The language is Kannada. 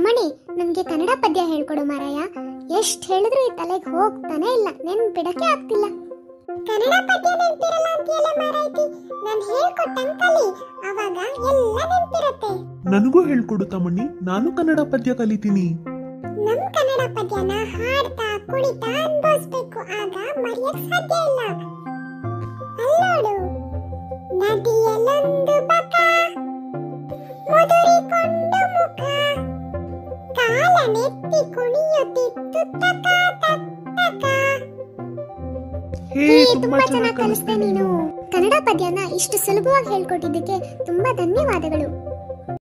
ತಮಣಿ ನನ್ಗೆ ಕನ್ನಡ ಪದ್ಯ ಹೇಳ್ಕೊಡು ಮಾರಾಯ ಎಷ್ಟ್ ಹೇಳಿದ್ರು ಈ ತಲೆಗೆ ಹೋಗ್ತಾನೆ ಇಲ್ಲ ನೆನ್ಪಿಡಕ್ಕೆ ಆಗ್ತಿಲ್ಲ ಕನ್ನಡ ಪದ್ಯ ನೆನ್ಪಿರಲ್ಲ ಅಂತೀಯಲ್ಲ ಮಾರಾಯ್ತಿ ನಾನು ಹೇಳ್ಕೊಟ್ಟಂಗ್ ಕಲಿ ಅವಾಗ ಎಲ್ಲ ನೆನ್ಪಿರತ್ತೆ ನನಗೂ ಹೇಳ್ಕೊಡು ತಮ್ಮಣ್ಣಿ ನಾನು ಕನ್ನಡ ಪದ್ಯ ಕಲಿತೀನಿ ನಮ್ ಕನ್ನಡ ಪದ್ಯನ ಹಾಡ್ತಾ ಕುಣಿತಾ ಅನ್ಭವಿಸ್ಬೇಕು ಆಗ ಮರೆಯಕ್ ಸಾಧ್ಯ ಇಲ್ಲ ಅಲ್ಲೋಡು ನದಿಯಲ್ಲೊಂದು ಬಕ ಮುದುರಿಕೊಂಡು ಮುಖ ಕಾಲನೆತ್ತಿ ಕುಣಿಯುತ್ತಿತ್ತು ತಕ ತಕ್ ತಕ ಹೇ ಹೇ, ತುಂಬಾ ಚೆನ್ನಾಗಿ ಕಲಿಸ್ದೆ ನೀನು ಕನ್ನಡ ಪದ್ಯನ ಇಷ್ಟು ಸುಲಭವಾಗಿ ಹೇಳ್ಕೊಟ್ಟಿದ್ದಕ್ಕೆ ತುಂಬಾ ಧನ್ಯವಾದಗಳು